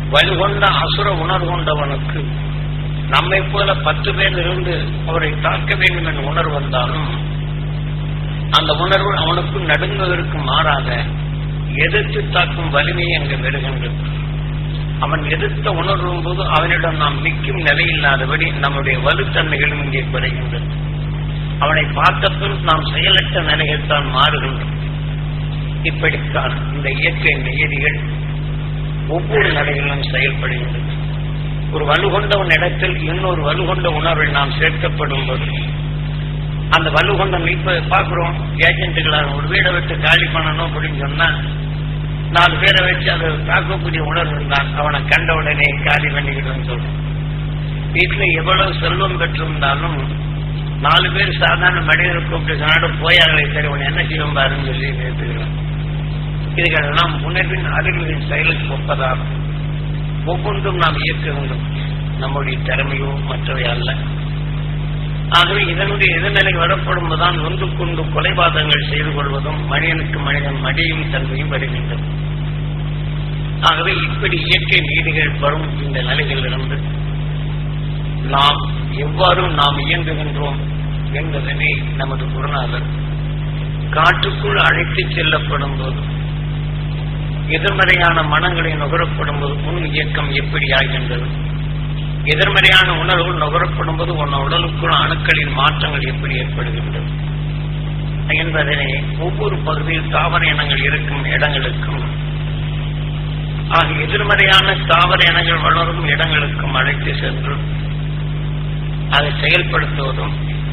வலுகொண்ட அசுர உணர்வு கொண்டவனுக்கு நம்மை போல பத்து பேர் இருந்து அவரை தாக்க வேண்டும் என்ற உணர்வு வந்தாலும் அந்த உணர்வு அவனுக்கு நடுங்குவதற்கு மாறாக எதிர்த்து தாக்கும் வலிமையை அங்கு பெறுகின்றது அவன் எதிர்த்த உணர்வும் போது அவனிடம் நாம் நிற்கும் நிலையில்லாதபடி நம்முடைய வலுத்தன்மைகளும் இங்கே குறைகின்றது அவனை பார்த்த பின் நாம் செயலற்ற நிலையில் தான் மாறுகின்றோம் இப்படித்தான் இந்த இயற்கை நியதிகள் ஒவ்வொரு நிலையிலும் செயல்படுகின்றது ஒரு வலுகொண்டவன் இடத்தில் இன்னொரு வலுகொண்ட உணர்வை நாம் சேர்க்கப்படும் போது அந்த வலுகொண்ட இப்ப பார்க்கிறோம் ஏஜென்ட்டுகளாக ஒரு வீடை விட்டு காலி பண்ணணும் அப்படின்னு சொன்னா நாலு பேரை வச்சு அதை தாக்கக்கூடிய உணர்வு இருந்தால் அவனை கண்ட உடனே காலி பண்ணிக்கிட்டு சொல்றோம் வீட்டுல எவ்வளவு செல்வம் பெற்றிருந்தாலும் நாலு பேர் சாதாரண மனிதர் கூப்பிட்டு சொன்னாலும் போயார்களே சரி உன்னை என்ன செய்வோம் பாருன்னு சொல்லி நிறுத்துகிறோம் இதுகளெல்லாம் முன்னேற்பின் அறிவியலின் செயலுக்கு ஒப்பதாகும் ஒவ்வொன்றும் நாம் இயக்க வேண்டும் நம்முடைய திறமையோ மற்றவை அல்ல ஆகவே இதனுடைய எதிர்நிலை வரப்படும்போதுதான் ஒன்று கொண்டு கொலைபாதகங்கள் செய்து கொள்வதும் மனிதனுக்கு மனிதன் மடியும் தன்மையும் வருகின்றது ஆகவே இப்படி இயற்கை நீதிகள் வரும் இந்த நிலைகளிலிருந்து நாம் எவ்வாறு நாம் இயங்குகின்றோம் என்பதனை நமது குருநாதர் காட்டுக்குள் அழைத்துச் செல்லப்படும் போது எதிர்மறையான மனங்களை நுகரப்படும் போது உன் இயக்கம் எப்படி ஆகின்றது எதிர்மறையான உணர்வுகள் நுகரப்படும் போது உன் உடலுக்குள் அணுக்களின் மாற்றங்கள் எப்படி ஏற்படுகின்றது என்பதனை ஒவ்வொரு பகுதியில் தாவர இனங்கள் இருக்கும் இடங்களுக்கும் ஆக எதிர்மறையான தாவர இனங்கள் வளரும் இடங்களுக்கும் அழைத்து சென்று அதை செயல்படுத்துவதும்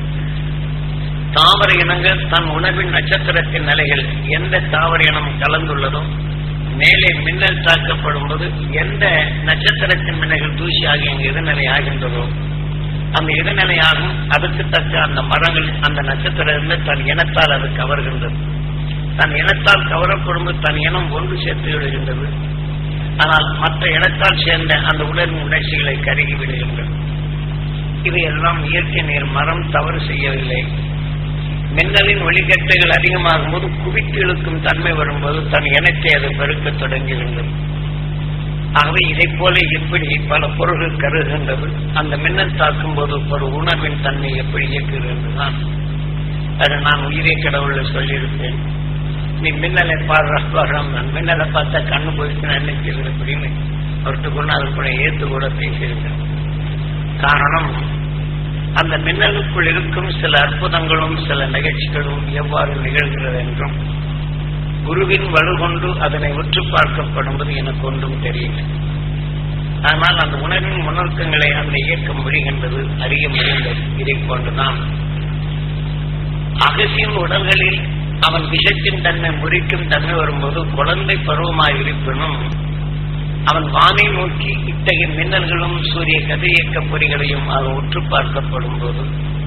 தாவர இனங்கள் தன் உணவின் நட்சத்திரத்தின் நிலைகள் எந்த தாவர இனம் கலந்துள்ளதோ மேலே மின்னல் தாக்கப்படும் போது எந்த நட்சத்திரத்தின் மின்னல்கள் தூசியாகி அங்கு எதிர்நிலை ஆகின்றதோ அந்த எதிர்நிலையாகும் அதற்கு தக்க அந்த மரங்கள் அந்த நட்சத்திரத்திலிருந்து தன் இனத்தால் அது கவர்கின்றது தன் இனத்தால் கவரப்படும் போது தன் இனம் ஒன்று சேர்த்து விடுகின்றது ஆனால் மற்ற இனத்தால் சேர்ந்த அந்த உணர்வின் உணர்ச்சிகளை கருகி விடுகின்றது இவையெல்லாம் இயற்கை நீர் மரம் தவறு செய்யவில்லை மின்னலின் ஒளிக்கட்டைகள் அதிகமாகும் போது குவித்து இழுக்கும் தன்மை வரும்போது தன் இனத்தை அது பெருக்க தொடங்குகின்றது ஆகவே இதை போல எப்படி பல பொருள்கள் கருதுகின்றது அந்த மின்னல் தாக்கும் போது ஒரு உணர்வின் தன்மை எப்படி இயக்குகின்றதுதான் அதை நான் உயிரே கடவுள்ல சொல்லியிருப்பேன் நீ மின்னலை பாடுற பாடுறான் நான் மின்னலை பார்த்தா கண்ணு போயிட்டு நான் என்ன செய்வது அப்படின்னு அவர்கிட்ட கொண்டு அது கூட ஏத்து கூட பேசியிருக்கேன் காரணம் அந்த மின்னலுக்குள் இருக்கும் சில அற்புதங்களும் சில நிகழ்ச்சிகளும் எவ்வாறு நிகழ்கிறது என்றும் குருவின் வலுகொண்டு அதனை உற்று பார்க்கப்படும்போது எனக்கு ஒன்றும் தெரியல ஆனால் அந்த உணர்வின் உணர்க்கங்களை அந்த இயக்கம் முடிகின்றது அறிய முடிந்தது இதை கொண்டுதான் அகசியின் உடல்களில் அவன் விஷத்தின் தன்மை முறிக்கும் தன்மை வரும்போது குழந்தை பருவமாய் இருப்பினும் அவன் வானை நோக்கி இத்தகைய மின்னல்களும் சூரிய கதிரியக்க பொறிகளையும் அவன் உற்று பார்க்கப்படும் போது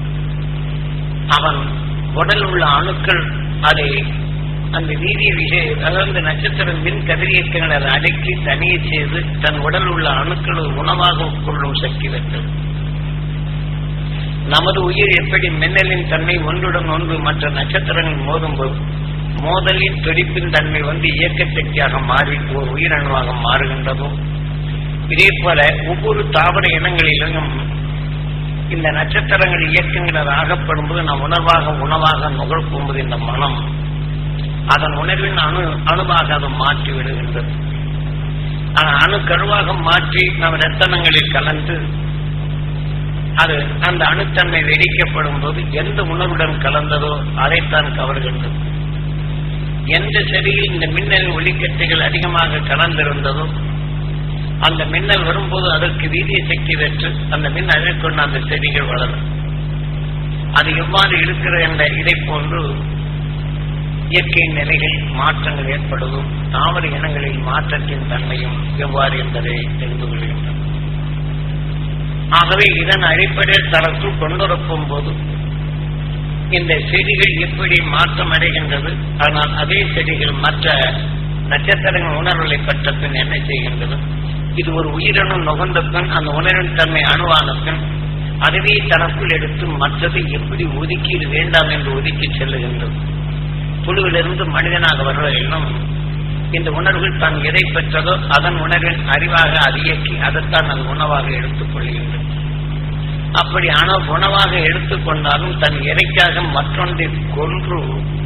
அவன் உடல் உள்ள அணுக்கள் அதை அந்த வீரிய விஷய அதாவது நட்சத்திர மின் கதிரியக்கங்களை அதை அடக்கி தனிய செய்து தன் உடல் உள்ள அணுக்களை உணவாக உட்கொள்ளும் சக்தி பெற்றது நமது உயிர் எப்படி மின்னலின் தன்மை ஒன்றுடன் ஒன்று மற்ற நட்சத்திரங்கள் மோதும்போது மோதலின் துடிப்பின் தன்மை வந்து இயக்க சக்தியாக மாறி ஒரு உயிரணுவாக மாறுகின்றதோ இதே போல ஒவ்வொரு தாவர இனங்களிலும் இந்த நட்சத்திரங்கள் இயக்கங்கள் ஆகப்படும் போது நாம் உணர்வாக உணவாக நுகர்ப்பும்போது இந்த மனம் அதன் உணர்வின் அணு அணுவாக அதை மாற்றி விடுகின்றது ஆனால் அணு கருவாக மாற்றி நம் ரத்தனங்களில் கலந்து அது அந்த அணுத்தன்மை வெடிக்கப்படும் போது எந்த உணர்வுடன் கலந்ததோ அதைத்தான் கவர்கின்றது எந்த செடியில் இந்த மின்னல் ஒளிக்கட்டைகள் அதிகமாக கலந்திருந்ததோ அந்த மின்னல் வரும்போது அதற்கு வீதிய சக்தி பெற்று அந்த மின் கொண்டு அந்த செடிகள் வளரும் அது எவ்வாறு இருக்கிறது என்ற இதை போன்று இயற்கை நிலைகள் மாற்றங்கள் ஏற்படுவதும் தாவர இனங்களில் மாற்றத்தின் தன்மையும் எவ்வாறு என்பதை தெரிந்து கொள்கின்றன ஆகவே இதன் அடிப்படையில் தனக்குள் கொண்டுரப்பும் போது இந்த செடிகள் எப்படி மாற்றம் அடைகின்றது ஆனால் அதே செடிகள் மற்ற நட்சத்திரங்கள் உணர்வுகளை பெற்ற பின் என்ன செய்கின்றது இது ஒரு உயிரணு நுகர்ந்த பின் அந்த உணர்வின் தன்மை அணுவான பின் அதுவே தனக்குள் எடுத்து மற்றதை எப்படி ஒதுக்கி இது வேண்டாம் என்று ஒதுக்கி செல்லுகின்றது புழுவிலிருந்து மனிதனாக வருவதிலும் இந்த உணர்வுகள் தான் எதை பெற்றதோ அதன் உணர்வின் அறிவாக அது இயக்கி அதைத்தான் அது உணவாக எடுத்துக் கொள்கின்றது அப்படி ஆன உணவாக எடுத்துக்கொண்டாலும் தன் இறைக்காக மற்றொன்றை கொன்று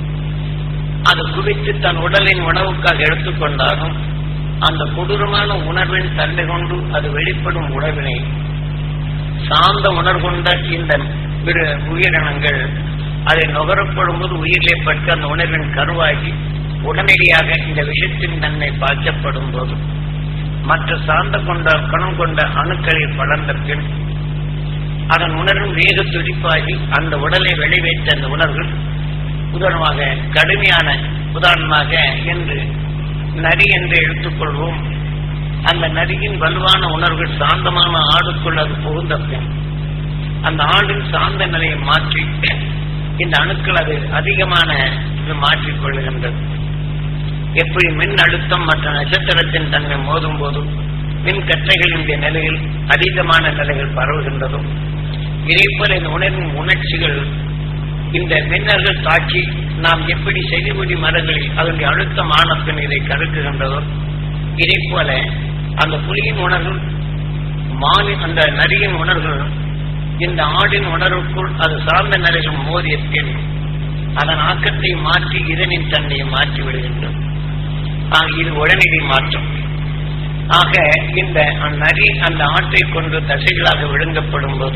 அது குவித்து தன் உடலின் உணவுக்காக எடுத்துக்கொண்டாலும் அந்த கொடூரமான உணர்வின் தன்மை கொண்டு அது வெளிப்படும் உணர்வினை சார்ந்த உணர்கொண்ட இந்த விரு- உயிரினங்கள் அதை நுகரப்படும் போது உயிரிலே பட்டு அந்த உணர்வின் கருவாகி உடனடியாக இந்த விஷத்தின் தன்மை பாய்ச்சப்படும் போது மற்ற சார்ந்த கொண்ட கணம் கொண்ட அணுக்களில் படர்ந்த பின் அதன் உணர்வும் வேக துடிப்பாகி அந்த உடலை வெளிவைத்த அந்த உணர்வுகள் உதாரணமாக கடுமையான உதாரணமாக என்று நரி என்று எடுத்துக்கொள்வோம் அந்த நரியின் வலுவான உணர்வுகள் சாந்தமான ஆடுக்குள் அது புகுந்த பின் அந்த ஆடின் சாந்த நிலையை மாற்றி இந்த அணுக்கள் அது அதிகமான இது மாற்றிக் கொள்ளுகின்றது எப்படி மின் அழுத்தம் மற்ற நட்சத்திரத்தின் தன்மை மோதும் போது மின் கற்றைகளினுடைய நிலையில் அதீதமான நிலைகள் பரவுகின்றதோ இதேபோல இந்த உணர்வின் உணர்ச்சிகள் இந்த மின்னல்கள் தாக்கி நாம் எப்படி செடிமுடி மரங்களில் அதனுடைய அழுத்தம் ஆன பின் இதை கருக்குகின்றதோ இதே போல அந்த புலியின் உணர்வு மானி அந்த நரியின் உணர்வு இந்த ஆடின் உணர்வுக்குள் அது சார்ந்த நிலைகள் மோதிய பின் அதன் ஆக்கத்தை மாற்றி இதனின் தன்மையை மாற்றி விடுகின்றது ஆக இது உடனடி மாற்றம் ஆக இந்த நரி அந்த ஆட்டை கொண்டு தசைகளாக விழுங்கப்படும் போது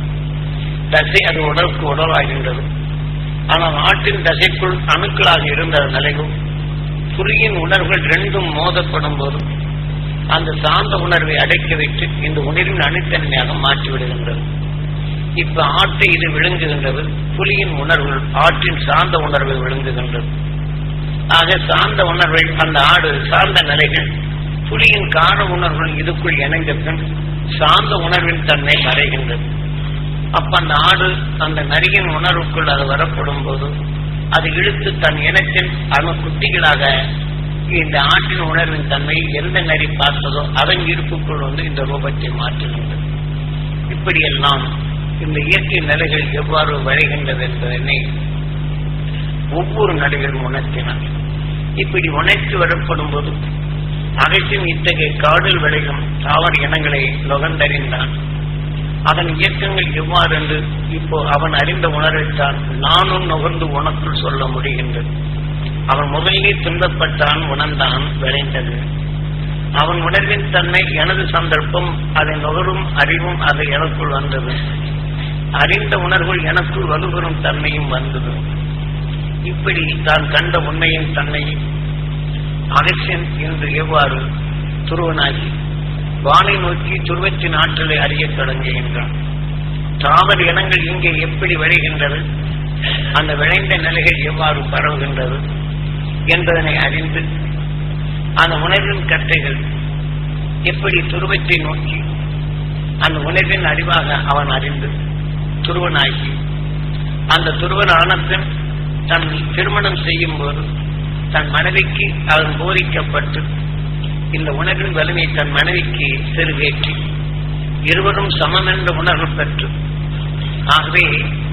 தசை அது உடலுக்கு உடலாகின்றது ஆனால் ஆட்டின் தசைக்குள் அணுக்களாக இருந்த நிலையும் புலியின் உணர்வுகள் ரெண்டும் மோதப்படும் போது அந்த சார்ந்த உணர்வை அடக்கி வைத்து இந்த உணர்வின் அணுத்தன்மையாக மாற்றி விடுகின்றது இப்ப ஆட்டை இது விழுங்குகின்றது புலியின் உணர்வுகள் ஆற்றின் சார்ந்த உணர்வை விழுங்குகின்றது ஆக சார்ந்த உணர்வை அந்த ஆடு சார்ந்த நிலைகள் புலியின் கார உணர்வுகள் இதுக்குள் இணைந்த பின் சார்ந்த உணர்வின் தன்மை மறைகின்றது அப்ப அந்த ஆடு அந்த நரியின் உணர்வுக்குள் அது வரப்படும் போது அது இழுத்து தன் இனத்தின் அணு குட்டிகளாக இந்த ஆட்டின் உணர்வின் தன்மை எந்த நரி பார்த்ததோ அதன் இருப்புக்குள் வந்து இந்த ரூபத்தை மாற்றுகின்றது இப்படியெல்லாம் இந்த இயற்கை நிலைகள் எவ்வாறு வரைகின்றது என்பதனை ஒவ்வொரு நடிகரும் உணர்த்தினார் இப்படி உணர்த்தி வரப்படும் போது அகற்றும் இத்தகைய காடில் விளையும் தாவர இனங்களை நுகர்ந்தறிந்தான் அதன் இயக்கங்கள் எவ்வாறு என்று இப்போ அவன் அறிந்த உணர்வைத்தான் நானும் நுகர்ந்து உனக்குள் சொல்ல முடிகின்றது அவன் முதலிலே துன்பப்பட்டான் உணர்ந்தான் விளைந்தது அவன் உணர்வின் தன்மை எனது சந்தர்ப்பம் அதை நுகரும் அறிவும் அது எனக்குள் வந்தது அறிந்த உணர்வுகள் எனக்குள் வலுப்பெறும் தன்மையும் வந்தது இப்படி தான் கண்ட உண்மையின் தன்மையை அகசியன் இன்று எவ்வாறு துருவனாகி வானை நோக்கி துருவத்தின் ஆற்றலை அறியத் தொடங்குகின்றான் தாவர இனங்கள் இங்கே எப்படி விளைகின்றது அந்த விளைந்த நிலைகள் எவ்வாறு பரவுகின்றது என்பதனை அறிந்து அந்த உணர்வின் கட்டைகள் எப்படி துருவத்தை நோக்கி அந்த உணர்வின் அறிவாக அவன் அறிந்து துருவனாகி அந்த துருவன் ஆனப்பின் தன் திருமணம் செய்யும் போது தன் மனைவிக்கு அவன் போதிக்கப்பட்டு இந்த உணர்வின் வலிமை தன் மனைவிக்கு செருவேற்றி இருவரும் சமம் என்ற உணர்வு பெற்று ஆகவே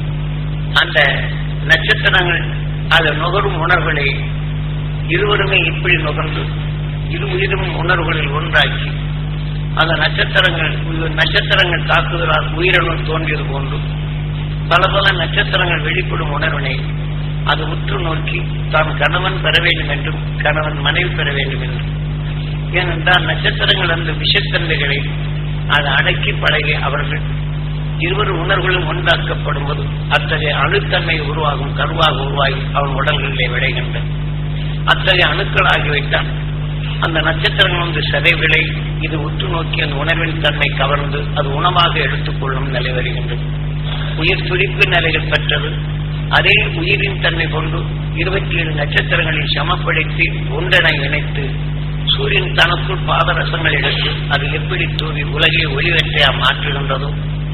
அந்த நட்சத்திரங்கள் அது நுகரும் உணர்வுகளை இருவருமே இப்படி நுகர்ந்து இரு உயிரும் உணர்வுகளில் ஒன்றாக்கி அந்த நட்சத்திரங்கள் நட்சத்திரங்கள் தாக்குதலால் உயிரணு தோன்றியது போன்று பல பல நட்சத்திரங்கள் வெளிப்படும் உணர்வினை அது உற்று நோக்கி தாம் கணவன் பெற வேண்டும் என்றும் கணவன் மனைவி பெற வேண்டும் என்றும் ஏனென்றால் நட்சத்திரங்கள் அந்த விஷத்தன்மைகளை அது அடக்கி பழகி அவர்கள் இருவர் உணர்வுகளும் ஒன்றாக்கப்படும் போது அத்தகைய அணுத்தன்மை உருவாகும் கருவாக உருவாகி அவன் உடல்களிலே விளைகின்றன அத்தகைய அணுக்கள் ஆகிவிட்டால் அந்த நட்சத்திரங்கள் வந்து சிதைவிலை இது உற்று நோக்கி அந்த உணர்வின் தன்மை கவர்ந்து அது உணவாக எடுத்துக்கொள்ளும் நிலை வருகின்றது உயிர் துடிப்பு நிலைகள் பெற்றது அதே உயிரின் தன்மை கொண்டு இருபத்தி ஏழு நட்சத்திரங்களை சமப்படுத்தி ஒன்றனை இணைத்து சூரியன் தனக்குள் பாதரசங்கள் எடுத்து அது எப்படி தூவி உலகை ஒளிவற்றையா மாற்றுகின்றதோ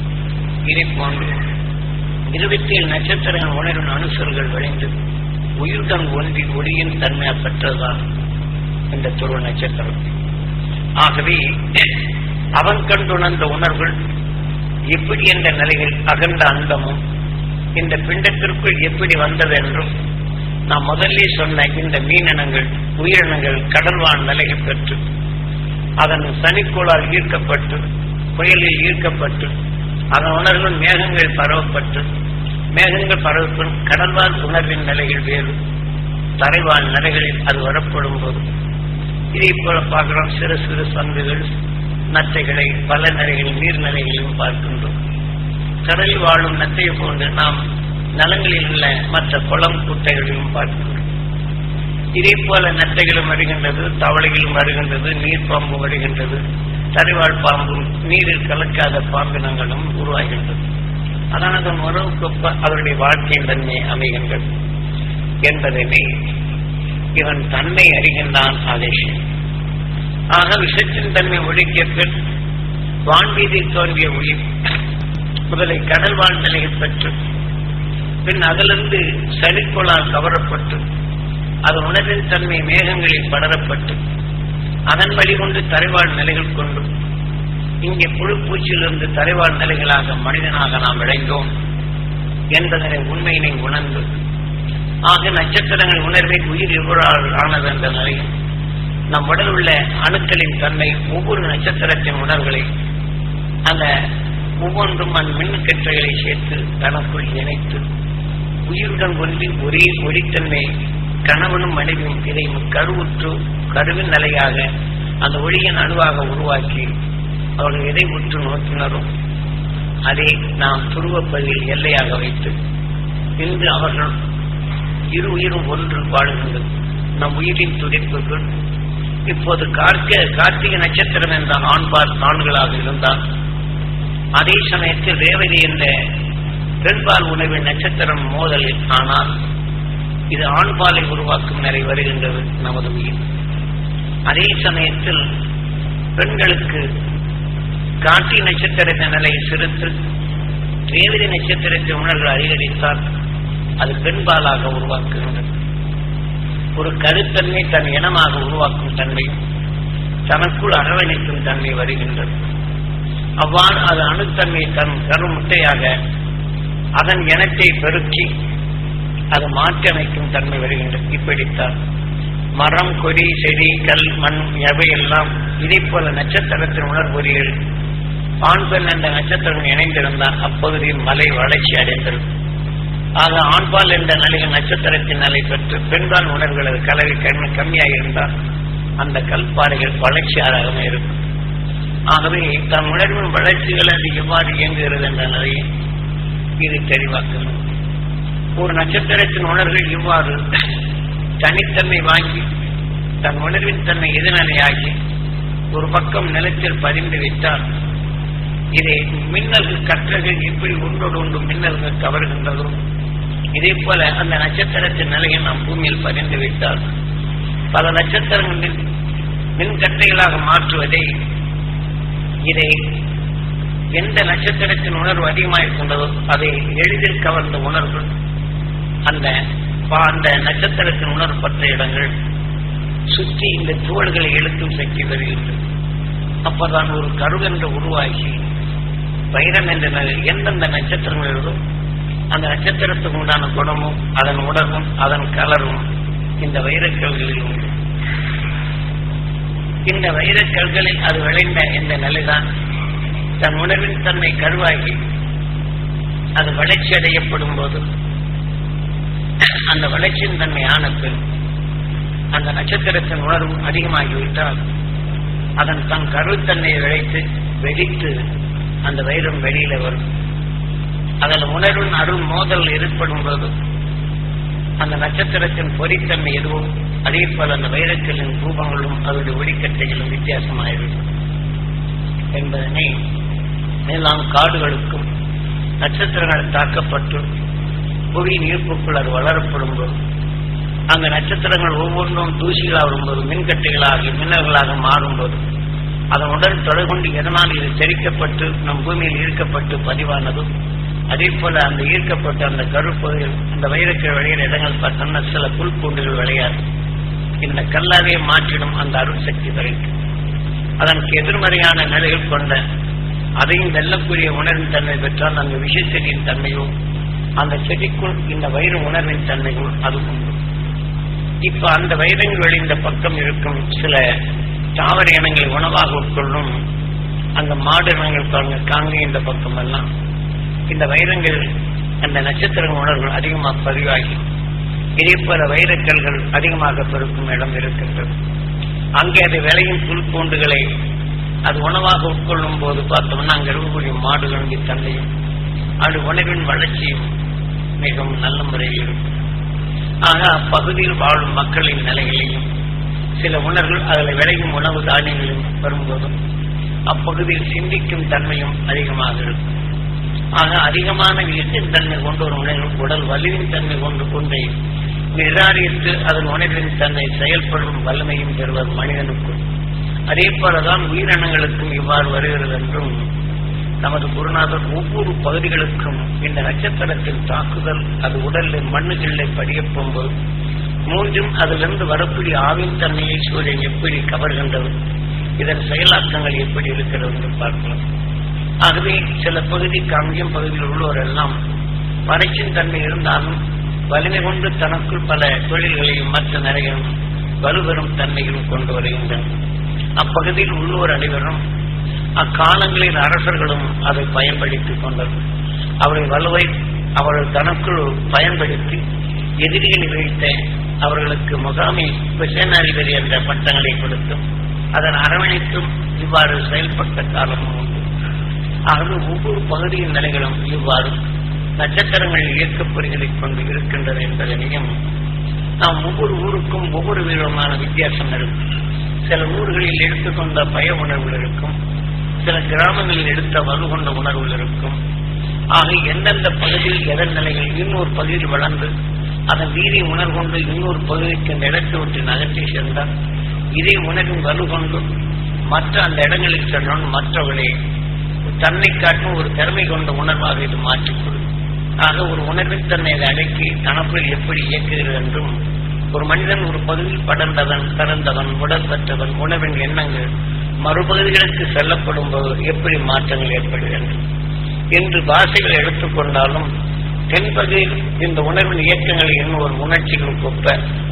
இதை போன்று இருபத்தி ஏழு நட்சத்திரங்கள் உணர்வின் அணுசல்கள் விளைந்து உயிருடன் ஒன்றி ஒளியின் தன்மையா பெற்றதுதான் இந்த துருவ நட்சத்திரம் ஆகவே அவன் கண்டுணர்ந்த உணர்வுகள் எப்படி என்ற நிலையில் அகண்ட அந்தமும் இந்த பிண்டத்திற்குள் எப்படி வந்தது என்றும் நான் முதல்ல சொன்ன இந்த மீனினங்கள் உயிரினங்கள் கடல்வாழ் நிலையை பெற்று அதன் சனிக்கோளால் ஈர்க்கப்பட்டு புயலில் ஈர்க்கப்பட்டு அதன் உணர்வு மேகங்கள் பரவப்பட்டு மேகங்கள் பரவப்படும் கடல்வாழ் உணர்வின் நிலைகள் வேறு தரைவாழ் நிலைகளில் அது வரப்படும் போது இதை போல பார்க்கிறோம் சிறு சிறு சங்குகள் நத்தைகளை பல நிலைகளில் நீர்நிலைகளிலும் பார்க்கின்றோம் கடலில் வாழும் நத்தையை போன்று நாம் நலங்களில் உள்ள மற்ற குளம் குட்டைகளிலும் பார்க்கின்றோம் இதே போல நத்தைகளும் வருகின்றது தவளைகளும் வருகின்றது நீர் பாம்பு வருகின்றது தரைவாழ் பாம்பும் நீரில் கலக்காத பாம்பினங்களும் உருவாகின்றது அதான் அதன் உறவுக்கொப்ப அவருடைய வாழ்க்கையின் தன்மை அமைகின்றது என்பதனை இவன் தன்மை அறிகின்றான் ஆதேஷன் ஆக விஷத்தின் தன்மை ஒழிக்க பின் வான்வீதியில் தோன்றிய உயிர் முதலை கடல் வாழ் நிலையை பெற்று பின் அதிலிருந்து சளிக்கொளால் கவரப்பட்டு அது உணர்வின் தன்மை மேகங்களில் படரப்பட்டு அதன் வழிகொண்டு தரைவாழ் நிலைகள் கொண்டு இங்கே புழு பூச்சியிலிருந்து தரைவாழ் நிலைகளாக மனிதனாக நாம் விளைந்தோம் என்பதனை உண்மையினை உணர்ந்து ஆக நட்சத்திரங்கள் உணர்வை உயிர் எவ்வளவு ஆனது என்ற நிலையில் நம் உடல் உள்ள அணுக்களின் தன்மை ஒவ்வொரு நட்சத்திரத்தின் உணர்வுகளை அந்த ஒவ்வொன்றும் அந்த மின்கற்றைகளை சேர்த்து தனக்குள் இணைத்து உயிருடன் ஒன்றி ஒரே ஒளித்தன்மை கணவனும் மனைவியும் இதை கருவுற்று கருவின் நிலையாக அந்த ஒளியின் அணுவாக உருவாக்கி அவர்கள் எதை உற்று நோக்கினரும் அதை நாம் துருவப்பகுதியில் எல்லையாக வைத்து இன்று அவர்கள் இரு உயிரும் ஒன்று வாழுகின்றது நம் உயிரின் துடிப்புகள் இப்போது கார்த்திகை கார்த்திகை நட்சத்திரம் என்ற ஆண்பால் ஆண்களாக இருந்தால் அதே சமயத்தில் ரேவதி என்ற பெண்பால் உணவின் நட்சத்திரம் மோதலில் ஆனால் இது ஆண்பாலை உருவாக்கும் நிலை வருகின்றது நமது உயிர் அதே சமயத்தில் பெண்களுக்கு காட்டி நட்சத்திரத்தின் நிலையை சிறுத்து ரேவதி நட்சத்திரத்தின் உணர்வு அதிகரித்தால் அது பெண்பாலாக உருவாக்குகின்றது ஒரு கருத்தன்மை தன் இனமாக உருவாக்கும் தன்மையும் தனக்குள் அரவணைக்கும் தன்மை வருகின்றது அவ்வாறு அது அணுத்தன்மை தன் கருமுட்டையாக அதன் இனத்தை பெருக்கி அது மாற்றி அமைக்கும் தன்மை வருகின்றது இப்படித்தான் மரம் கொடி செடி கல் மண் எவையெல்லாம் இதே போல நட்சத்திரத்தின் உணர்பொறிகள் ஆண் பெண் என்ற நட்சத்திரம் இணைந்திருந்தால் அப்பகுதியில் மலை வளர்ச்சி அடைந்திருக்கும் ஆக ஆண்பால் என்ற நிலையில் நட்சத்திரத்தின் நிலை பெற்று பெண்பால் உணர்வுகளது கலவை கண்ணு கம்மியாக இருந்தால் அந்த கல்பாறைகள் வளர்ச்சியாராக இருக்கும் ஆகவே தன் உணர்வின் வளர்ச்சிகள் அது எவ்வாறு இயங்குகிறது என்ற நிலையை இது தெளிவாக்கணும் ஒரு நட்சத்திரத்தின் உணர்வுகள் இவ்வாறு தனித்தன்மை வாங்கி தன் உணர்வின் தன்மை எதிர்நிலையாகி ஒரு பக்கம் நிலத்தில் பதிந்து விட்டால் இதை மின்னல்கள் கற்றல்கள் எப்படி ஒன்றோடு ஒன்று மின்னல்கள் கவர்கின்றதோ இதே போல அந்த நட்சத்திரத்தின் நிலையை நாம் பூமியில் பதிந்து விட்டால் பல நட்சத்திரங்களில் மின்கட்டைகளாக மாற்றுவதை இதை எந்த நட்சத்திரத்தின் உணர்வு அதிகமாக இருக்கின்றதோ அதை எளிதில் கவர்ந்த உணர்வு அந்த அந்த நட்சத்திரத்தின் உணர்வு பற்ற இடங்கள் சுற்றி இந்த துவள்களை எழுத்தும் சக்தி வருகின்றது அப்பதான் ஒரு கருவென்று உருவாகி வைரம் என்ற நிலையில் எந்தெந்த நட்சத்திரங்கள் இருக்கோ அந்த நட்சத்திரத்துக்கு உண்டான குணமும் அதன் உடலும் அதன் கலரும் இந்த வைரக்கல்களில் உண்டு இந்த வைரக்கல்களில் அது விளைந்த இந்த நிலைதான் தன் உணர்வின் தன்மை கருவாகி அது வளர்ச்சி அடையப்படும் போது அந்த வளர்ச்சியின் தன்மை ஆன பின் அந்த நட்சத்திரத்தின் உணர்வு அதிகமாகிவிட்டால் அதன் தன் கருத்தன்மையை விளைத்து வெடித்து அந்த வைரம் வெளியில வரும் அதில் உணர்வின் அருள் மோதல் ஏற்படும் போது அந்த நட்சத்திரத்தின் பொறித்தன்மை எதுவும் அதே போல அந்த வைரக்கல்லின் ரூபங்களும் அதனுடைய ஒளிக்கட்டைகளும் வித்தியாசமாயிருக்கும் என்பதனை மேலாம் காடுகளுக்கும் நட்சத்திரங்கள் தாக்கப்பட்டு புவியின் ஈர்ப்புக்குள் அது வளரப்படும் போது அந்த நட்சத்திரங்கள் ஒவ்வொன்றும் தூசிகளாக வரும்போது மின்கட்டைகளாகி மின்னல்களாக மாறும்போது அதனுடன் தொடர்புண்டு எதனால் இது செரிக்கப்பட்டு நம் பூமியில் ஈர்க்கப்பட்டு பதிவானதோ அதே போல அந்த ஈர்க்கப்பட்ட அந்த கருப்பகுதியில் அந்த வைரக்கல் விளையிற இடங்கள் பார்த்தோம்னா சில புல்பூண்டுகள் விளையாது இந்த கல்லாவே மாற்றிடும் அந்த அருள் சக்தி வரைக்கும் அதற்கு எதிர்மறையான நிலைகள் கொண்ட அதையும் வெல்லக்கூடிய உணர்வின் தன்மை பெற்றால் அந்த விஷச்செடியின் தன்மையோ அந்த செடிக்குள் இந்த வயிறு உணர்வின் தன்மைகள் அது உண்டு இப்ப அந்த வைரங்கள் விளைந்த பக்கம் இருக்கும் சில தாவர இனங்களை உணவாக உட்கொள்ளும் அங்க மாடு இனங்கள் பாருங்க காங்கை இந்த பக்கம் எல்லாம் இந்த வைரங்கள் அந்த நட்சத்திர உணர்வுகள் அதிகமாக பதிவாகி இதே போல வைரக்கல்கள் அதிகமாக பெருக்கும் இடம் இருக்கின்றது அங்கே அது விளையும் புல் பூண்டுகளை அது உணவாக உட்கொள்ளும் போது பார்த்தோம்னா அங்க இருக்கக்கூடிய மாடுகளின் தன்மையும் அது உணவின் வளர்ச்சியும் மிகவும் நல்ல முறையில் இருக்கும் ஆக அப்பகுதியில் வாழும் மக்களின் நிலைகளையும் சில உணர்வுகள் அதில் விளையும் உணவு தானியங்களும் வரும்போதும் அப்பகுதியில் சிந்திக்கும் தன்மையும் அதிகமாக இருக்கும் ஆக அதிகமான வீட்டின் தன்மை கொண்டு ஒரு உணர்வு உடல் வலிவின் தன்மை கொண்டு கொண்டே நிராகரித்து அதன் உணர்வின் தன்னை செயல்படும் வல்லமையும் பெறுவது மனிதனுக்கும் அதே போலதான் உயிரினங்களுக்கும் இவ்வாறு வருகிறது என்றும் நமது குருநாதர் ஒவ்வொரு பகுதிகளுக்கும் இந்த நட்சத்திரத்தின் தாக்குதல் அது உடலில் மண்ணுகளில் படியப் போகும்போது மூன்றும் அதிலிருந்து வரக்கூடிய ஆவின் தன்மையை சூரியன் எப்படி கவர்கின்றது இதன் செயலாக்கங்கள் எப்படி இருக்கிறது என்று பார்க்கலாம் ஆகவே சில பகுதி காங்கியம் பகுதியில் உள்ளோர் எல்லாம் வறட்சியின் தன்மை இருந்தாலும் வலிமை கொண்டு தனக்குள் பல தொழில்களையும் மற்ற நிறையும் வலுப்பெறும் தன்மைகளும் கொண்டு வருகின்றன அப்பகுதியில் உள்ளோர் அனைவரும் அக்காலங்களின் அரசர்களும் அதை பயன்படுத்திக் கொண்டனர் அவர்கள் வலுவை அவர்கள் தனக்குள் பயன்படுத்தி எதிரிகள் வைத்த அவர்களுக்கு முகாமி சேனாதிபதி என்ற பட்டங்களை கொடுத்தும் அதன் அரவணைத்தும் இவ்வாறு செயல்பட்ட காலமும் உண்டு ஆகவே ஒவ்வொரு பகுதியின் நிலைகளும் இவ்வாறு நட்சத்திரங்கள் இயக்கப்பொறிகளைக் கொண்டு இருக்கின்றது என்பதனையும் நாம் ஒவ்வொரு ஊருக்கும் ஒவ்வொரு விதமான வித்தியாசம் இருக்கும் சில ஊர்களில் எடுத்துக்கொண்ட பய உணர்வுகள் இருக்கும் சில கிராமங்களில் எடுத்த வலு கொண்ட உணர்வுகள் இருக்கும் ஆக எந்தெந்த பகுதியில் எதன் நிலைகள் இன்னொரு பகுதியில் வளர்ந்து அதன் வீதி உணர்கொண்டு இன்னொரு பகுதிக்கு அந்த இடத்தை விட்டு நகர்த்தி சென்றால் இதே உணர்வின் வலு கொண்டு மற்ற அந்த இடங்களில் சென்றோம் மற்றவர்களே தன்னை காட்டும் ஒரு திறமை கொண்ட உணர்வாக இது மாற்றிக்கொள்ளும் ஆக ஒரு உணர்வின் தன்னை அதை அடக்கி தனக்குள் எப்படி இயக்குகிறது என்றும் ஒரு மனிதன் ஒரு பகுதியில் படர்ந்தவன் பிறந்தவன் உடல் பெற்றவன் உணவின் எண்ணங்கள் மறுபகுதிகளுக்கு செல்லப்படும் போது எப்படி மாற்றங்கள் ஏற்படுகின்றன என்று பாஷைகள் எடுத்துக்கொண்டாலும் தென்பகுதியில் இந்த உணர்வின் இயக்கங்கள் இன்னும் ஒரு உணர்ச்சிகள் கொப்ப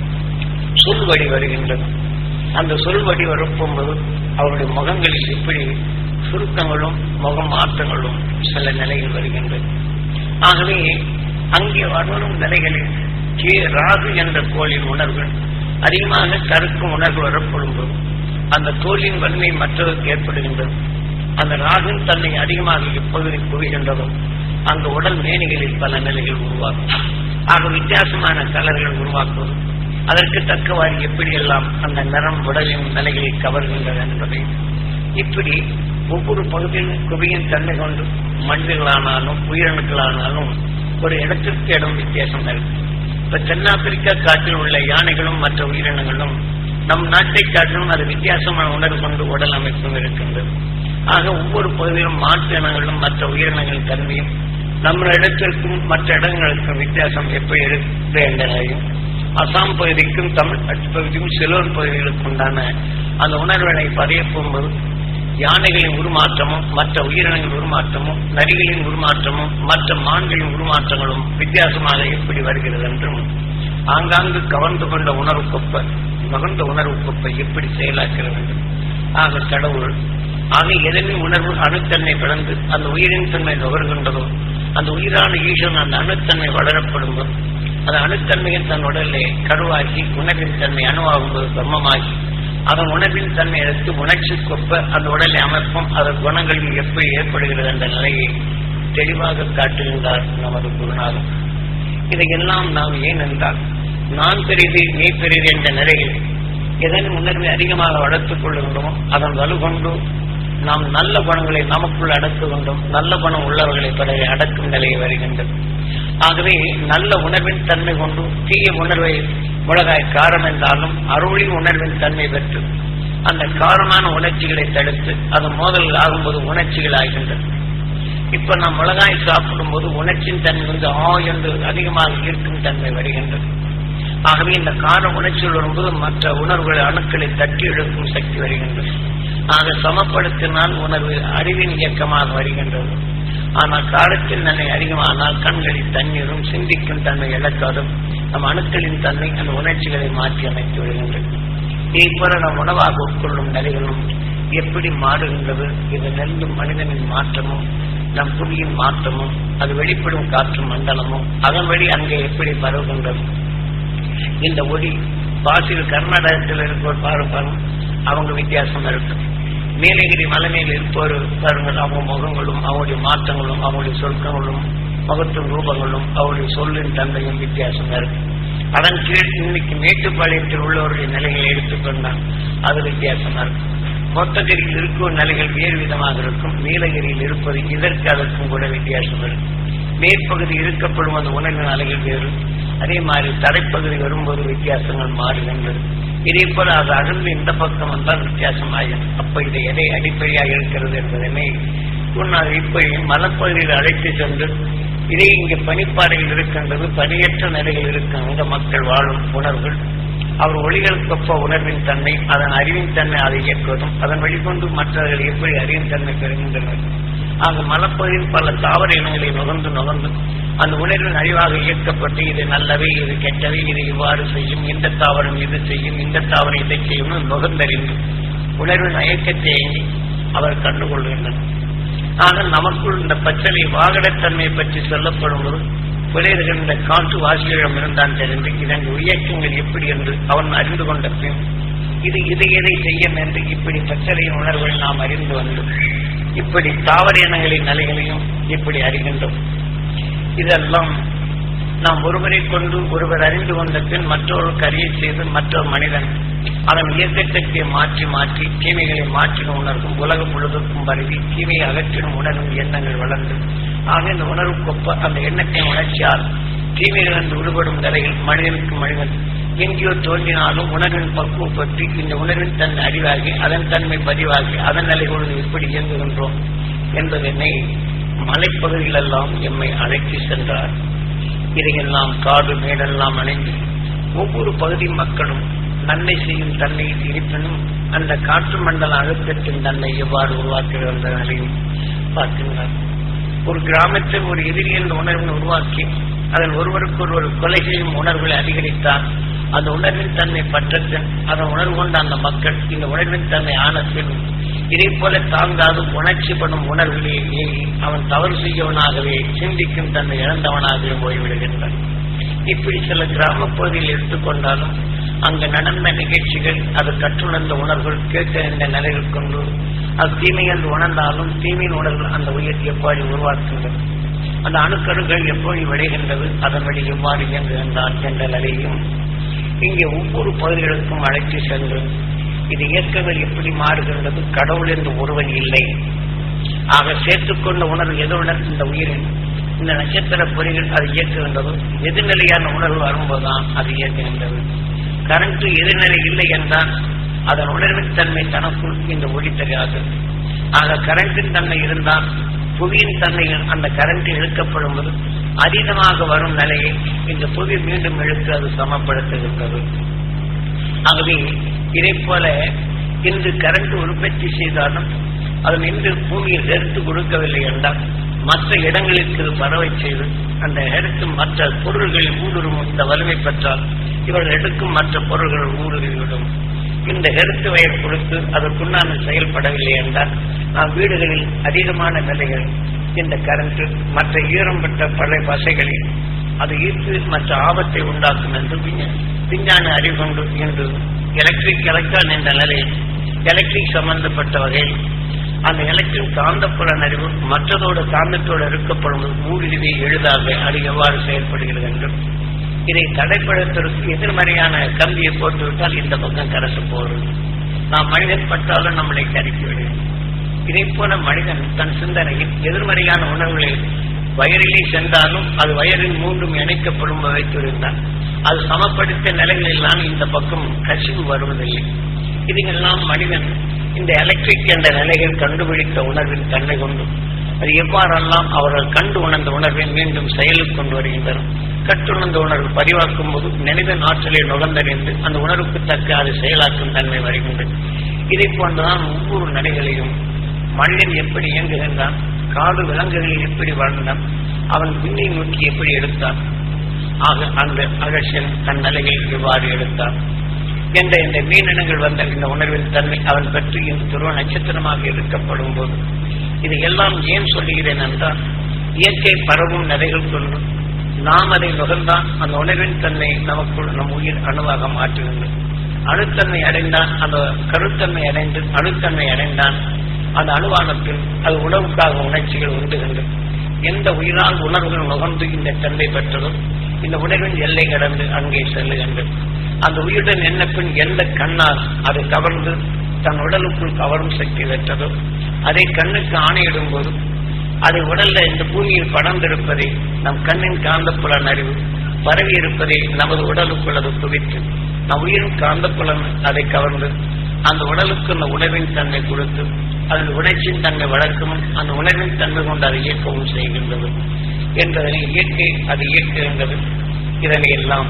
சொல்வடி வருகின்றது அந்த சொல்வடி வரப்போகும்போது அவருடைய முகங்களில் எப்படி சுருக்கங்களும் முக மாற்றங்களும் சில நிலையில் வருகின்றது ஆகவே அங்கே வளரும் நிலைகளில் கே ராகு என்ற கோளின் உணர்வுகள் அதிகமாக கருக்கும் உணர்வு வரப்படும்போது அந்த தோலின் வன்மை மற்றவருக்கு ஏற்படுகின்றது அந்த ராகின் தன்னை அதிகமாக எப்பகுதி குவிகின்றதோ அந்த உடல் மேனிகளில் பல நிலைகள் உருவாகும் ஆக வித்தியாசமான கலர்கள் உருவாக்குவது அதற்கு தக்கவாறு எப்படியெல்லாம் அந்த நிறம் உடலின் நிலைகளை கவர்கின்றது என்பதை இப்படி ஒவ்வொரு பகுதியிலும் குவியின் தன்மை கொண்டு மனிதர்களானாலும் உயிரணுக்களானாலும் ஒரு இடத்திற்கு இடம் வித்தியாசம் இருக்கு இப்ப தென்னாப்பிரிக்கா காட்டில் உள்ள யானைகளும் மற்ற உயிரினங்களும் நம் நாட்டை காட்டிலும் அது வித்தியாசமான உணர்வு கொண்டு உடல் அமைப்பும் இருக்கின்றது ஆக ஒவ்வொரு பகுதியிலும் மாற்று இனங்களும் மற்ற உயிரினங்களின் தன்மையும் நம்ம இடத்திற்கும் மற்ற இடங்களுக்கும் வித்தியாசம் எப்படி இருக்கு என்ற நிலையும் அசாம் பகுதிக்கும் தமிழ் பகுதிக்கும் சிலோன் பகுதிகளுக்கு உண்டான அந்த உணர்வுகளை பதிய போகும்போது யானைகளின் உருமாற்றமும் மற்ற உயிரினங்களின் உருமாற்றமும் நரிகளின் உருமாற்றமும் மற்ற மான்களின் உருமாற்றங்களும் வித்தியாசமாக எப்படி வருகிறது என்றும் ஆங்காங்கு கவர்ந்து கொண்ட உணர்வு கொப்ப மகந்த உணர்வு கொப்பை எப்படி செயலாக்கிறது என்று ஆக கடவுள் ஆக எதனின் உணர்வு அணுத்தன்மை பிளந்து அந்த உயிரின் தன்மை நுகர்கின்றதோ அந்த உயிரான ஈஸ்வரன் அந்த அணுத்தன்மை வளரப்படும் போது அந்த அணுத்தன்மையின் தன் உடலை கருவாக்கி உணர்வின் தன்மை அணுவாகும்போது பிரம்மமாகி அதன் உணர்வின் தன்மை எடுத்து உணர்ச்சி கொப்ப அந்த உடலை அமைப்பும் அதன் குணங்களில் எப்படி ஏற்படுகிறது என்ற நிலையை தெளிவாக காட்டுகின்றார் நமது குருநாதன் இதையெல்லாம் நாம் ஏன் என்றால் நான் பெரிது நீ பெரிது என்ற நிலையில் எதன் உணர்வை அதிகமாக வளர்த்துக் கொள்ளுகின்றோமோ அதன் வலுகொண்டு நாம் நல்ல குணங்களை நமக்குள் அடக்கு கொண்டும் நல்ல குணம் உள்ளவர்களை பிறகு அடக்கும் நிலையை வருகின்றது ஆகவே நல்ல உணர்வின் தன்மை கொண்டு தீய உணர்வை உலகாய் காரம் என்றாலும் அருளி உணர்வின் தன்மை பெற்று அந்த காரமான உணர்ச்சிகளை தடுத்து அது மோதல் ஆகும்போது உணர்ச்சிகள் ஆகின்றது இப்ப நாம் மிளகாய் சாப்பிடும் போது உணர்ச்சியின் தன்மை வந்து ஆ என்று அதிகமாக ஈர்க்கும் தன்மை வருகின்றது ஆகவே இந்த கார உணர்ச்சிகள் வரும்போது மற்ற உணர்வுகள் அணுக்களை தட்டி எழுப்பும் சக்தி வருகின்றது ஆக சமப்படுத்தினால் உணர்வு அறிவின் இயக்கமாக வருகின்றது ஆனால் காலத்தில் தன்னை அதிகமானால் கண்களில் தண்ணீரும் சிந்திக்கும் தன்மை இழக்காதும் நம் அணுக்களின் தன்மை அந்த உணர்ச்சிகளை மாற்றி அமைத்து விடுகின்றது இதை போல நம் உணவாக உட்கொள்ளும் நிலைகளும் எப்படி மாறுகின்றது இது நெல்லும் மனிதனின் மாற்றமும் நம் புவியின் மாற்றமும் அது வெளிப்படும் காற்று மண்டலமும் அதன் வழி அங்கே எப்படி பரவுகின்றது இந்த ஒளி பாசில் கர்நாடகத்தில் இருப்போர் பாருப்பாங்க அவங்க வித்தியாசம் இருக்கும் நீலகிரி மலை மேல் இருப்போர் பாருங்கள் அவங்க முகங்களும் அவங்களுடைய மாற்றங்களும் அவங்களுடைய சொற்களும் முகத்து ரூபங்களும் அவருடைய சொல்லின் தன்மையும் வித்தியாசம் இருக்கும் அதன் கீழ் இன்னைக்கு மேட்டுப்பாளையத்தில் உள்ளவருடைய நிலைகளை எடுத்துக்கொண்டால் அது வித்தியாசமா இருக்கும் மொத்தகிரியில் இருக்கும் நிலைகள் வேறு விதமாக இருக்கும் நீலகிரியில் இருப்பது இதற்கு அதற்கும் கூட வித்தியாசம் இருக்கும் மேற்பகுதி இருக்கப்படும் அந்த உணர்வின் அலைகள் வேறு அதே மாதிரி தரைப்பகுதி வரும்போது வித்தியாசங்கள் மாறுகின்றது இதே போல அது அகழ்ந்து இந்த பக்கம் வந்தால் வித்தியாசமாகும் அப்ப இதை எதை அடிப்படையாக இருக்கிறது என்பதனை உன்னால் இப்படி மலப்பகுதியில் அழைத்து சென்று இதே இங்கே பனிப்பாறையில் இருக்கின்றது பனியற்ற நிலையில் இருக்கும் இந்த மக்கள் வாழும் உணர்வுகள் அவர் ஒளிகளுக்கொப்ப உணர்வின் தன்மை அதன் அறிவின் தன்மை அதை இயக்குவதும் அதன் வழிகொண்டு மற்றவர்கள் எப்படி அறிவின் தன்மை பெறுகின்றனர் ஆக மலப்பகுதியில் பல தாவர இனங்களை நுகர்ந்து நுகர்ந்து அந்த உணர்வின் அறிவாக இயக்கப்பட்டு இது நல்லவை இது கெட்டவை இது இவ்வாறு செய்யும் இந்த தாவரம் இது செய்யும் இந்த தாவரம் இதை செய்யும் நுகர்ந்தறிந்து உணர்வின் இயக்கத்தை இயங்கி அவர் கண்டுகொள்கின்றனர் ஆக நமக்குள் இந்த பச்சளை வாகனத்தன்மை பற்றி சொல்லப்படும் போது புலையர்கள் காற்று வாசிகளிடம் இருந்தான் தெரிந்து இதன் இயக்கங்கள் எப்படி என்று அவன் அறிந்து கொண்ட பின் இது இதை எதை செய்யும் என்று இப்படி பச்சளையின் உணர்வுகள் நாம் அறிந்து வந்தோம் இப்படி தாவர இனங்களின் நிலைகளையும் இப்படி அறிகின்றோம் இதெல்லாம் நாம் ஒருவரை கொண்டு ஒருவர் அறிந்து கொண்ட பின் மற்றொருக்கு அறிய செய்து மற்றொரு மனிதன் அதன் இயக்கத்தை மாற்றி மாற்றி தீமைகளை மாற்றின உணர்வும் உலகம் முழுவதற்கும் பரவி தீமையை அகற்றிடும் உணர்வும் எண்ணங்கள் வளர்ந்து ஆக இந்த உணர்வுக்கொப்ப அந்த எண்ணத்தின் உணர்ச்சியால் தீமைகள் என்று விடுபடும் நிலையில் மனிதனுக்கு மனிதன் எங்கேயோ தோன்றினாலும் உணர்வின் பக்குவப்பட்டு இந்த உணர்வின் தன்மை அறிவாகி அதன் தன்மை பதிவாகி அதன் நிலைகளோடு எப்படி இயங்குகின்றோம் என்பதனை மலைப்பகுதிகளெல்லாம் எம்மை அழைத்து சென்றார் இதையெல்லாம் காடு மேடெல்லாம் அணைந்து ஒவ்வொரு பகுதி மக்களும் நன்மை செய்யும் தன்மையில் இருப்பினும் அந்த காற்று மண்டல அழுத்தத்தின் தன்மை எவ்வாறு உருவாக்குகிறது என்ற நிலையை பார்க்கின்றார் ஒரு கிராமத்தில் ஒரு எதிரி என்ற உணர்வை உருவாக்கி அதன் ஒருவருக்கொருவர் கொலை செய்யும் உணர்வுகளை அதிகரித்தால் அந்த உணர்வின் தன்மை பற்றத்தின் அதன் உணர்வு கொண்ட அந்த மக்கள் இந்த உணர்வின் தன்மை ஆன பின் இதே போல தாங்காது உணர்ச்சிப்படும் உணர்வுகளே ஏறி அவன் தவறு செய்யவனாகவே சிந்திக்கும் தன்னை இழந்தவனாகவே போய்விடுகின்றான் இப்படி சில கிராம பகுதியில் எடுத்துக்கொண்டாலும் அங்கு நடந்த நிகழ்ச்சிகள் அது கற்றுணர்ந்த உணர்வுகள் கேட்ட இந்த நிலையில் கொண்டு அது தீமை என்று உணர்ந்தாலும் தீமையின் உணர்வு அந்த உயிர் எவ்வாறு உருவாக்குகிறது அந்த அணுக்கருகள் எப்படி விளைகின்றது அதன் வழி எவ்வாறு இயங்குகின்றான் என்ற நிலையும் இங்கே ஒவ்வொரு பகுதிகளுக்கும் அழைத்து சென்று இது இயக்கங்கள் எப்படி மாறுகின்றது கடவுள் என்று ஒருவன் இல்லை ஆக சேர்த்துக்கொண்ட உணர்வு எதுவுடன் இந்த உயிரின் இந்த நட்சத்திர பொறிகள் அது இயக்குகின்றது எதிர்நிலையான உணர்வு வரும்போதுதான் அது இயக்குகின்றது கரண்ட் எதிர்நிலை இல்லை என்றால் அதன் உணர்வின் தன்மை தனக்குள் இந்த ஒளி தெரியாது ஆக கரண்டின் தன்மை இருந்தால் புவியின் தன்மையில் அந்த கரண்ட் இழுக்கப்படும் போது அதீதமாக வரும் நிலையை இந்த புவி மீண்டும் இழுத்து அது சமப்படுத்துகின்றது ஆகவே இதை போல இன்று கரண்ட் உற்பத்தி செய்தாலும் அது இன்று பூமியில் எடுத்து கொடுக்கவில்லை என்றால் மற்ற இடங்களுக்கு பரவை செய்து அந்த எடுக்கும் மற்ற பொருள்களில் ஊடுருவும் இந்த வலிமை பெற்றால் இவர்கள் எடுக்கும் மற்ற பொருள்கள் ஊடுருவிவிடும் இந்த ஹெருத்து வயர் கொடுத்து அதற்குண்டான செயல்படவில்லை என்றால் நாம் வீடுகளில் அதிகமான நிலைகள் இந்த கரண்ட் மற்ற ஈரம் பெற்ற பழைய பசைகளில் அது ஈர்த்து மற்ற ஆபத்தை உண்டாக்கும் என்று விஞ்ஞான அறிவு கொண்டு இன்று எலக்ட்ரிக் எலக்ட்ரான் என்ற நிலையில் எலக்ட்ரிக் சம்பந்தப்பட்ட வகையில் அந்த எலக்ட்ரிக் காந்தப்புலன் அறிவு மற்றதோடு காந்தத்தோடு இருக்கப்படும் ஊடுருவி எளிதாக அது எவ்வாறு செயல்படுகிறது என்றும் இதை தடைப்படுத்துவதற்கு எதிர்மறையான கம்பியை போட்டுவிட்டால் இந்த பக்கம் கரசு போகிறது நாம் மனிதன் பட்டாலும் நம்மளை கருக்கிவிடும் இதை போல மனிதன் தன் சிந்தனையில் எதிர்மறையான உணர்வுகளில் வயரிலே சென்றாலும் அது வயரில் மூன்றும் இணைக்கப்படும் வைத்திருந்தான் அது சமப்படுத்த நிலைகளெல்லாம் இந்த பக்கம் கசிவு வருவதில்லை இதுங்கெல்லாம் மனிதன் இந்த எலக்ட்ரிக் என்ற நிலைகள் கண்டுபிடித்த உணர்வின் தன்மை கொண்டு அது எவ்வாறெல்லாம் அவர்கள் கண்டு உணர்ந்த உணர்வை மீண்டும் செயலுக்கு கொண்டு வருகின்றனர் கற்றுணர்ந்த உணர்வு பதிவாக்கும் போது நினைவின் ஆற்றலை நுகர்ந்தறிந்து அந்த உணர்வுக்கு தக்க அது செயலாக்கும் தன்மை வருகின்றது இதை போன்றுதான் ஒவ்வொரு நிலைகளையும் மனிதன் எப்படி இயங்குகின்றான் காடு விலங்குகளில் எப்படி வாழ்ந்தான் அவன் விண்ணை நோக்கி எப்படி எடுத்தான் ஆக அந்த அகர்ஷன் தன் நிலையை எவ்வாறு எடுத்தான் என்ற இந்த மீனினங்கள் வந்த இந்த உணர்வின் தன்மை அவன் பற்றி இந்த துருவ நட்சத்திரமாக இருக்கப்படும் போது இது எல்லாம் ஏன் சொல்லுகிறேன் என்றால் இயற்கை பரவும் நிலைகள் கொண்டு நாம் அதை நுகர்ந்தான் அந்த உணர்வின் தன்மை நமக்குள் நம் உயிர் அணுவாக மாற்றுகின்றது அணுத்தன்மை அடைந்தான் அந்த கருத்தன்மை அடைந்து அணுத்தன்மை அடைந்தான் அந்த அணுவானத்தில் அது உணவுக்காக உணர்ச்சிகள் உண்டுகின்றது எந்த உயிரால் உணர்வுகள் நுகர்ந்து இந்த தன்மை பெற்றதோ இந்த உணர்வின் எல்லை கடந்து அங்கே செல்லுகின்றது அந்த உயிருடன் என்ன பின் எந்த கண்ணால் அதை கவர்ந்து தன் உடலுக்குள் கவரும் சக்தி பெற்றதோ அதை கண்ணுக்கு ஆணையிடும் போது அது உடல்ல இந்த பூமியில் படர்ந்திருப்பதை நம் கண்ணின் காந்தப்புலன் அறிவு பரவி இருப்பதை நமது உடலுக்குள் அது குவித்து நம் உயிரின் காந்தப்புலன் அதை கவர்ந்து அந்த உடலுக்கு அந்த உணவின் தன்மை கொடுத்து அதில் உணர்ச்சியின் தன்மை வளர்க்கவும் அந்த உணர்வின் தன்மை கொண்டு அதை இயக்கவும் செய்கின்றது என்பதனை இயற்கை அது இயக்குகின்றது இதனை எல்லாம்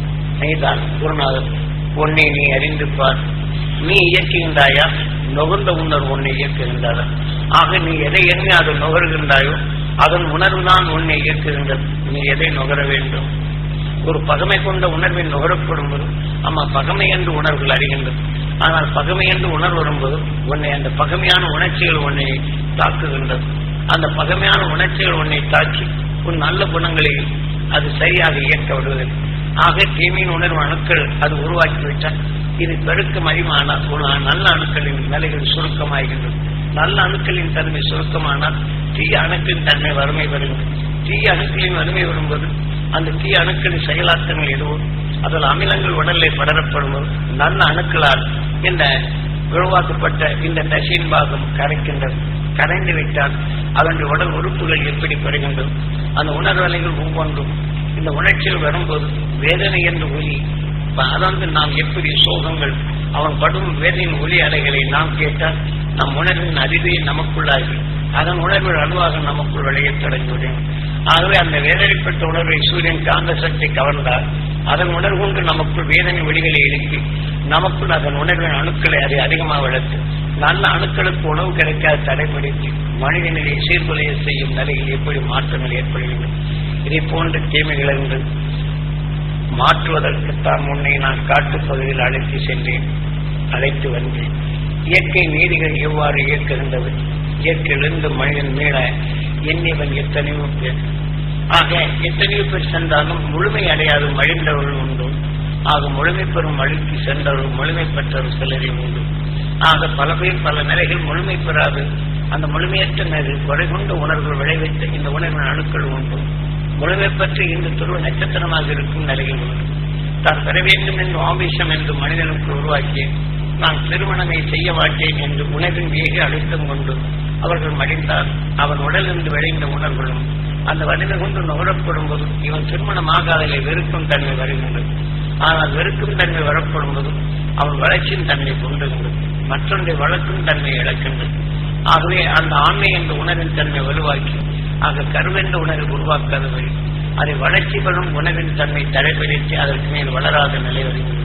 நீதான் குருநாதர் உன்னை நீ அறிந்து பார் நீ இயக்குகின்றாயா நுகர்ந்த உணர்வு உன்னை இயக்குகின்றாரா ஆக நீ எதை எண்ணி அதை நுகர்கின்றாயோ அதன் உணர்வு தான் உன்னை இயக்குகின்றது நீ எதை நுகர வேண்டும் ஒரு பகமை கொண்ட உணர்வின் நுகரப்படும் போது ஆமா பகமை என்று உணர்வுகள் அறிகின்றது ஆனால் பகமை என்று உணர்வு வரும்போது உன்னை அந்த பகமையான உணர்ச்சிகள் உன்னை தாக்குகின்றது அந்த பகமையான உணர்ச்சிகள் உன்னை தாக்கி உன் நல்ல குணங்களை அது சரியாக இயக்க விடுவதில்லை ஆக தீமையின் உணர்வு அணுக்கள் அது உருவாக்கிவிட்டால் இது பெருக்கம் அதிகமானால் ஒரு நல்ல அணுக்களின் நிலைகள் சுருக்கமாகின்றது நல்ல அணுக்களின் தன்மை சுருக்கமானால் தீய அணுக்களின் தன்மை வறுமை வருகிறது தீய அணுக்களின் வறுமை வரும்போது அந்த தீய அணுக்களின் செயலாக்கங்கள் எதுவும் அதில் அமிலங்கள் உடலில் படரப்படும்போது நல்ல அணுக்களால் இந்த உருவாக்கப்பட்ட இந்த தசையின் பாகம் கரைக்கின்றது கரைந்து விட்டால் அதனுடைய உடல் உறுப்புகள் எப்படி பெறுகின்றது அந்த உணர்வலைகள் ஒவ்வொன்றும் இந்த உணர்ச்சிகள் வரும்போது வேதனை என்ற ஒலி அதாவது நாம் எப்படி சோகங்கள் அவன் படும் வேதனையின் ஒலி அலைகளை நாம் கேட்டால் நம் உணர்வின் அறிவை நமக்குள்ளாகி அதன் உணர்வு அணுவாக நமக்குள் விளையத் தொடங்கிவிடும் ஆகவே அந்த வேதனைப்பட்ட உணர்வை சூரியன் காந்த சக்தி கவர்ந்தால் அதன் உணர்வு கொண்டு நமக்குள் வேதனை ஒளிகளை எழுப்பி நமக்குள் அதன் உணர்வின் அணுக்களை அதை அதிகமாக வளர்த்து நல்ல அணுக்களுக்கு உணவு கிடைக்காத தடைப்படுத்தி மனிதனிலே சீர்குலைய செய்யும் நிலையில் எப்படி மாற்றங்கள் ஏற்படுகின்றன இதை போன்ற தீமைகள் என்று மாற்றுவதற்குத்தான் முன்னே நான் காட்டுப் பகுதியில் அழைத்து சென்றேன் அழைத்து வந்தேன் இயற்கை நீதிகள் எவ்வாறு இயக்குகின்றது இயற்கையிலிருந்து மனிதன் மீள எண்ணிவன் எத்தனையோ பேர் ஆக எத்தனையோ பேர் சென்றாலும் முழுமை அடையாது மழிந்தவர்கள் உண்டு ஆக முழுமை பெறும் வழிக்கு சென்றவர்கள் முழுமை பெற்றவர் சிலரே உண்டு ஆக பல பேர் பல நிலைகள் முழுமை பெறாது அந்த முழுமையற்ற நிலை குறை கொண்ட உணர்வுகள் விளைவித்த இந்த உணர்வின் அணுக்கள் உண்டு முழுமை பற்றி இந்த துருவ நட்சத்திரமாக இருக்கும் நிலையில் உண்டு தான் பெற வேண்டும் என்று ஆவேசம் என்று மனிதனுக்கு உருவாக்கி நான் திருமணமை செய்ய மாட்டேன் என்று உணர்வின் வேக அழுத்தம் கொண்டு அவர்கள் மடிந்தால் அவன் உடலிருந்து விளைந்த உணர்வுகளும் அந்த வலிமை கொண்டு நுகரப்படும் போது இவன் திருமணமாகாதலை வெறுக்கும் தன்மை வருகின்றது ஆனால் வெறுக்கும் தன்மை வரப்படும் போது அவன் வளர்ச்சியின் தன்மை கொண்டுகின்றது மற்றொன்றை வளர்க்கும் தன்மை இழக்கின்றது ஆகவே அந்த ஆண்மை என்ற உணர்வின் தன்மை வலுவாக்கி ஆக கருவென்ற உணர்வு உருவாக்காத வழி அதை வளர்ச்சி பெறும் உணவின் தன்மை தடைபிடித்து அதற்கு மேல் வளராத நிலை வருகின்றது